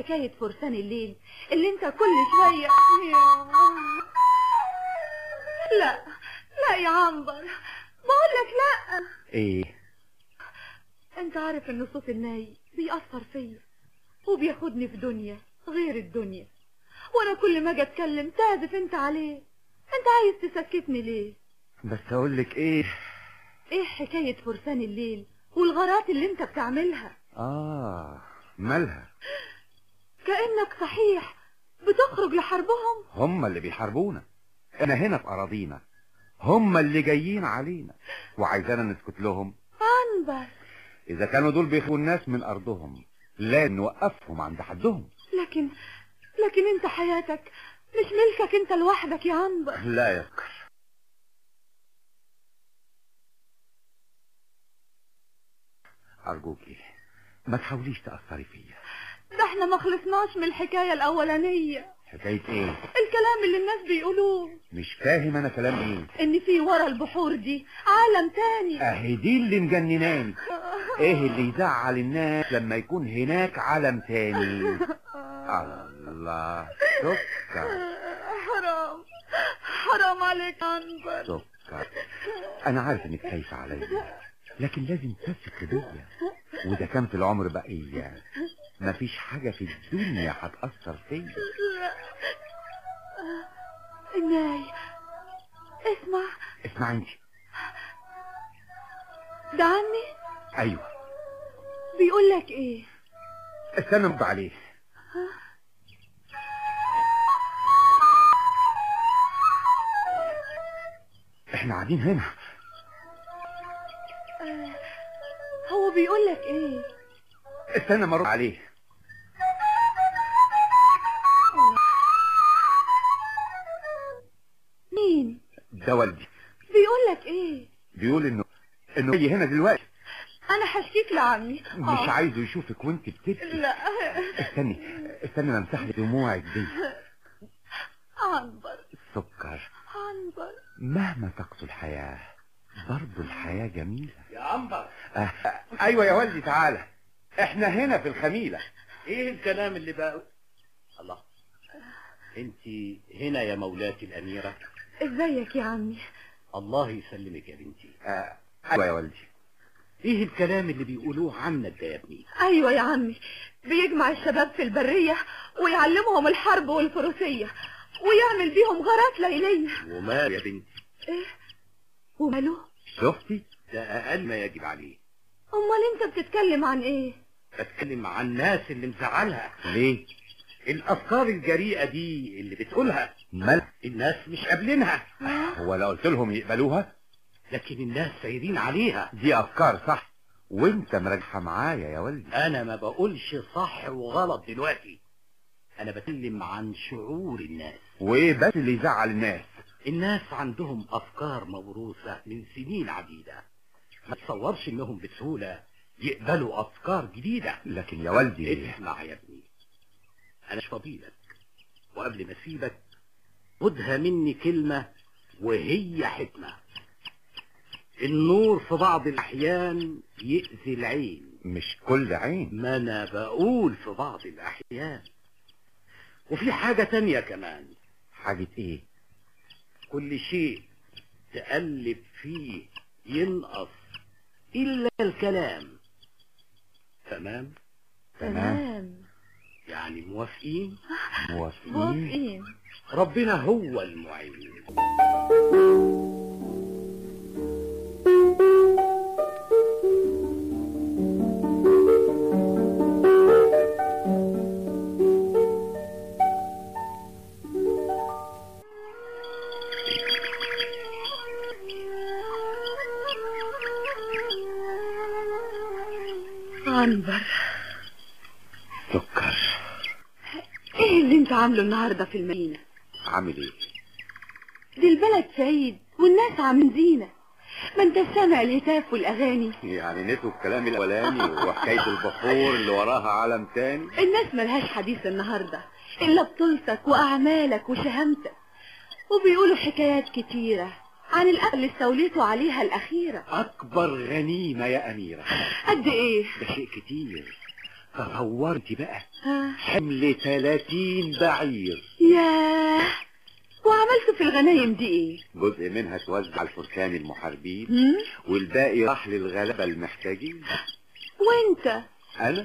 حكاية فرسان الليل اللي انت كل شوية لا لا يا عنبر بقولك لا ايه انت عارف ان صوت الناي بيأثر فيا وبياخدني في دنيا غير الدنيا وانا كل ما اجي اتكلم تعزف انت عليه انت عايز تسكتني ليه بس اقول لك ايه ايه حكاية فرسان الليل والغارات اللي انت بتعملها اه مالها كأنك صحيح بتخرج لحربهم هم اللي بيحاربونا انا هنا في اراضينا هم اللي جايين علينا وعايزانا نسكت لهم عنبر اذا كانوا دول بيخوا الناس من ارضهم لازم نوقفهم عند حدهم لكن لكن انت حياتك مش ملكك انت لوحدك يا عنبر لا يذكر ارجوكي ما تحاوليش تاثري فيا ده احنا ما خلصناش من الحكاية الاولانية حكايه ايه الكلام اللي الناس بيقولوه مش فاهم انا كلام ايه ان في ورا البحور دي عالم تاني اهي دي اللي مجنناني ايه اللي يزعل الناس لما يكون هناك عالم تاني الله سكر حرام حرام عليك عنبر سكر انا عارف انك خايفة عليا لكن لازم تثق بيا واذا كان في العمر بقية مفيش حاجة في الدنيا هتأثر فيا لا الناي اسمع اسمع انت ده عمي ايوه بيقول لك ايه استنى ارد عليه احنا قاعدين هنا آه هو بيقول لك ايه استنى ما ارد عليه مين ده والدي بيقول لك ايه بيقول انه انه جاي هنا دلوقتي انا هشكيك لعمي مش عايزه يشوفك وانت بتبكي لا استني استني انا امسح لك دموعك دي عنبر السكر عنبر مهما تقسو الحياة برضو الحياة جميلة يا عنبر آه. آه. ايوه يا والدي تعالى احنا هنا في الخميلة ايه الكلام اللي بقى الله انت هنا يا مولاتي الاميرة ازيك يا عمي الله يسلمك يا بنتي آه. ايوه يا والدي ايه الكلام اللي بيقولوه عنك ده يا ابني ايوه يا عمي بيجمع الشباب في البرية ويعلمهم الحرب والفروسية ويعمل بيهم غارات ليلية ومال يا بنتي ايه وماله شفتي ده اقل ما يجب عليه امال انت بتتكلم عن ايه بتكلم عن الناس اللي مزعلها ليه الافكار الجريئة دي اللي بتقولها مال الناس مش قابلينها هو لو قلت لهم يقبلوها لكن الناس سايرين عليها دي افكار صح وانت مراجعها معايا يا والدي انا ما بقولش صح وغلط دلوقتي انا بتكلم عن شعور الناس وايه بس اللي يزعل الناس الناس عندهم افكار موروثة من سنين عديدة ما تصورش انهم بسهولة يقبلوا افكار جديدة لكن يا والدي اسمع يا ابني انا مش فضيلك وقبل ما اسيبك خدها مني كلمة وهي حكمة النور في بعض الاحيان يأذي العين مش كل عين ما انا بقول في بعض الاحيان وفي حاجة تانية كمان حاجة ايه كل شيء تقلب فيه ينقص إلا الكلام تمام تمام يعني موافقين موافقين موافقين ربنا هو المعين عنبر سكر ايه اللي انت عامله النهارده في المدينة عامل ايه دي البلد سعيد والناس عاملين زينة ما انت سامع الهتاف والاغاني يعني نسوا الكلام الاولاني وحكاية البحور اللي وراها عالم تاني الناس ملهاش حديث النهاردة الا بطولتك واعمالك وشهامتك وبيقولوا حكايات كتيرة عن الأهل اللي استوليتوا عليها الأخيرة أكبر غنيمة يا أميرة قد إيه؟ ده شيء كتير تصورتي بقى ها حمل 30 بعير ياه وعملتوا في الغنايم دي ايه جزء منها توزع على الفرسان المحاربين هم؟ والباقي راح للغلبة المحتاجين وانت انا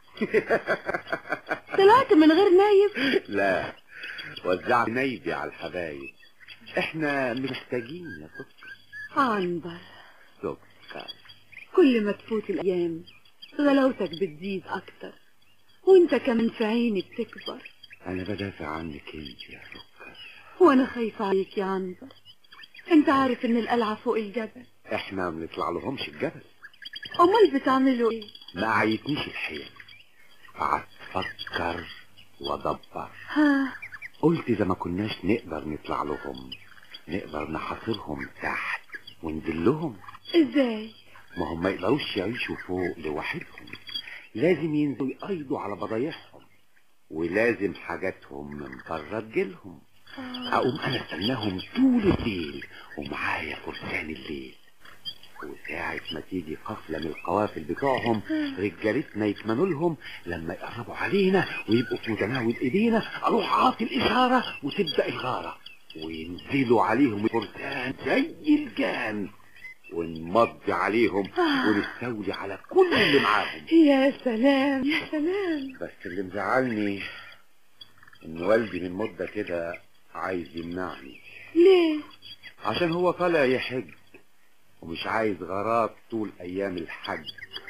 طلعت من غير نايب لا وزعت نيدي على الحبايب احنا محتاجين يا سكر عنبر سكر كل ما تفوت الايام غلاوتك بتزيد اكتر وانت كمان في عيني بتكبر انا بدافع عنك انت يا سكر وانا خايفة عليك يا عنبر انت عارف ان القلعة فوق الجبل احنا ما بنطلع لهمش الجبل امال بتعملوا ايه ما عيتنيش الحيل قعدت افكر وادبر ها قلت اذا ما كناش نقدر نطلع لهم نقدر نحاصرهم تحت ونذلهم ازاي ما هم ما يقدروش يعيشوا فوق لوحدهم لازم ينزلوا يقيضوا على بضايعهم ولازم حاجاتهم من بره تجيلهم اقوم انا استناهم طول الليل ومعايا فرسان الليل وساعة ما تيجي قفلة من القوافل بتوعهم رجالتنا يكمنوا لهم لما يقربوا علينا ويبقوا في متناول ايدينا اروح عاطي الاشارة وتبدأ الغارة وينزلوا عليهم الفرسان زي الجان ونمضي عليهم ونستولي على كل اللي معاهم يا سلام يا سلام بس اللي مزعلني ان والدي من مدة كده عايز يمنعني ليه عشان هو طالع يحج ومش عايز غارات طول ايام الحج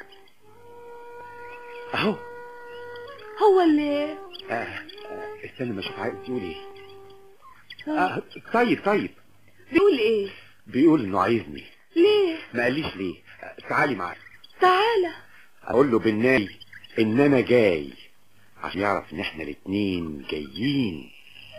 اهو هو اللي آه آه استنى ما اشوف عايز يقول ايه آه طيب طيب بيقول ايه بيقول انه عايزني ليه ما قاليش ليه آه تعالي معايا تعالى اقول له بالناي ان انا جاي عشان يعرف ان احنا الاتنين جايين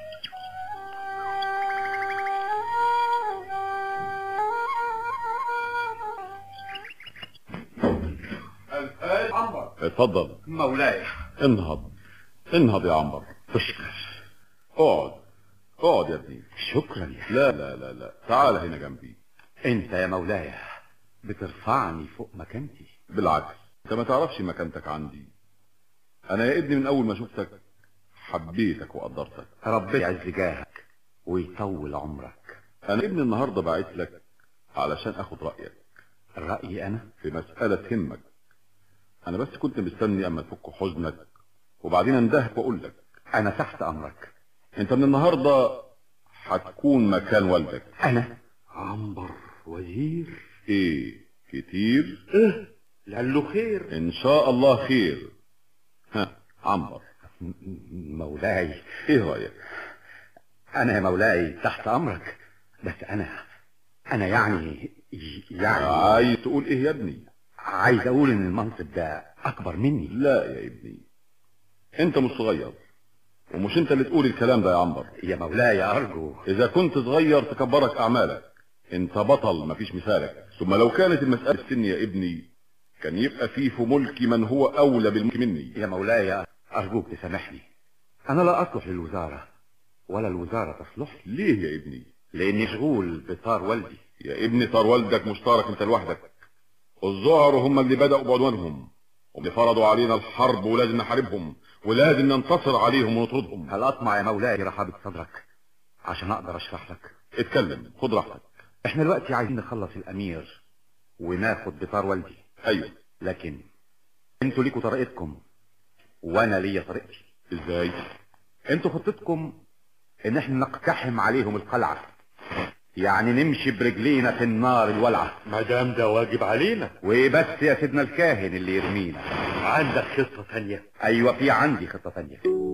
الفاي عنبر اتفضل مولاي انهض انهض يا عنبر تشكر اقعد اقعد يا ابني شكرا يا لا لا لا لا تعال هنا جنبي انت يا مولاي بترفعني فوق مكانتي بالعكس انت ما تعرفش مكانتك عندي انا يا ابني من اول ما شفتك حبيتك وقدرتك ربنا يعز جاهك ويطول عمرك انا ابني النهارده باعت لك علشان اخد رايك رأيي انا في مساله تهمك انا بس كنت مستني اما تفك حزنك وبعدين اندهك واقول لك انا تحت امرك انت من النهارده هتكون مكان والدك انا عنبر وزير ايه كتير لعله خير ان شاء الله خير ها عنبر م- م- مولاي ايه رايك انا يا مولاي تحت امرك بس انا انا يعني يعني عايز تقول ايه يا ابني عايز اقول ان المنصب ده اكبر مني لا يا ابني انت مش صغير ومش انت اللي تقول الكلام ده يا عنبر يا مولاي ارجو اذا كنت صغير تكبرك اعمالك انت بطل مفيش مثالك ثم لو كانت المسألة السن يا ابني كان يبقى فيه في ملكي من هو اولى بالملك مني يا مولاي ارجوك تسامحني انا لا اصلح للوزارة ولا الوزارة تصلح لي ليه يا ابني لاني مشغول بطار والدي يا ابني صار والدك مشترك انت لوحدك الظهر هم اللي بدأوا بعدوانهم واللي فرضوا علينا الحرب ولازم نحاربهم ولازم ننتصر عليهم ونطردهم هل اطمع يا مولاي رحابة صدرك عشان اقدر اشرح لك اتكلم خد راحتك احنا دلوقتي عايزين نخلص الامير وناخد بطار والدي ايوه لكن انتوا ليكوا طريقتكم وانا ليا طريقتي ازاي انتوا خطتكم ان احنا نقتحم عليهم القلعة يعني نمشي برجلينا في النار الولعة ما دام ده واجب علينا وبس يا سيدنا الكاهن اللي يرمينا عندك خطة تانية ايوه في عندي خطة تانية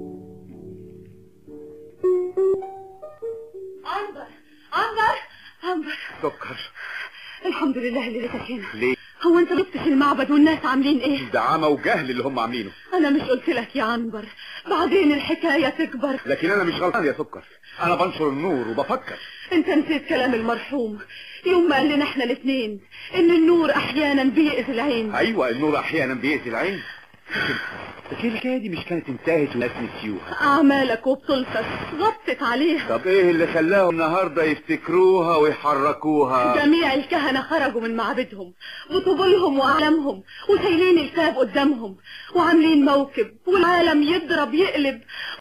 عنبر عنبر عنبر سكر الحمد لله اللي لقيتك هنا ليه هو انت جبت في المعبد والناس عاملين ايه ده عمى وجهل اللي هم عاملينه انا مش قلت لك يا عنبر بعدين الحكاية تكبر لكن انا مش غلطان يا سكر انا بنشر النور وبفكر انت نسيت كلام المرحوم يوم ما قال لنا احنا الاثنين ان النور احيانا بيأذي العين ايوه النور احيانا بيأذي العين لكن الحكايه دي مش كانت انتهت والناس نسيوها أعمالك وبطولتك غطت عليها طب ايه اللي خلاهم النهارده يفتكروها ويحركوها جميع الكهنة خرجوا من معابدهم بطبولهم وأعلامهم وشايلين الكتاب قدامهم وعاملين موكب والعالم يضرب يقلب